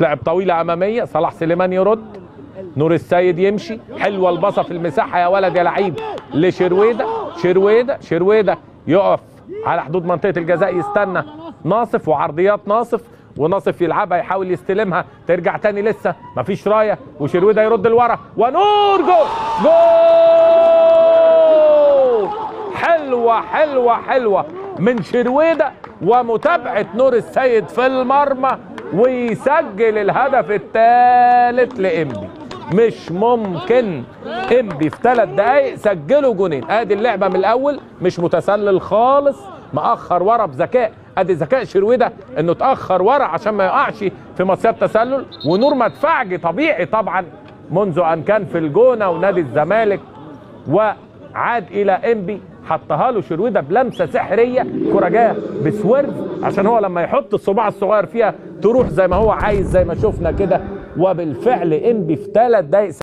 تتلعب طويله اماميه صلاح سليمان يرد نور السيد يمشي حلوه الباصه في المساحه يا ولد يا لعيب لشرويده شرويده شرويده يقف على حدود منطقه الجزاء يستنى ناصف وعرضيات ناصف وناصف يلعبها يحاول يستلمها ترجع تاني لسه مفيش رايه وشرويده يرد لورا ونور جول جول حلوه حلوه حلوه من شرويده ومتابعه نور السيد في المرمى ويسجل الهدف الثالث لانبي مش ممكن انبي في ثلاث دقايق سجلوا جونين ادي اللعبه من الاول مش متسلل خالص مأخر ورا بذكاء ادي ذكاء شرويده انه اتاخر ورا عشان ما يقعش في مصيده تسلل ونور مدفعجي طبيعي طبعا منذ ان كان في الجونه ونادي الزمالك وعاد الى انبي حطها له شرويده بلمسه سحريه كره جايه بسورف عشان هو لما يحط الصباع الصغير فيها تروح زي ما هو عايز زي ما شفنا كده وبالفعل انبي في ثلاث دقايق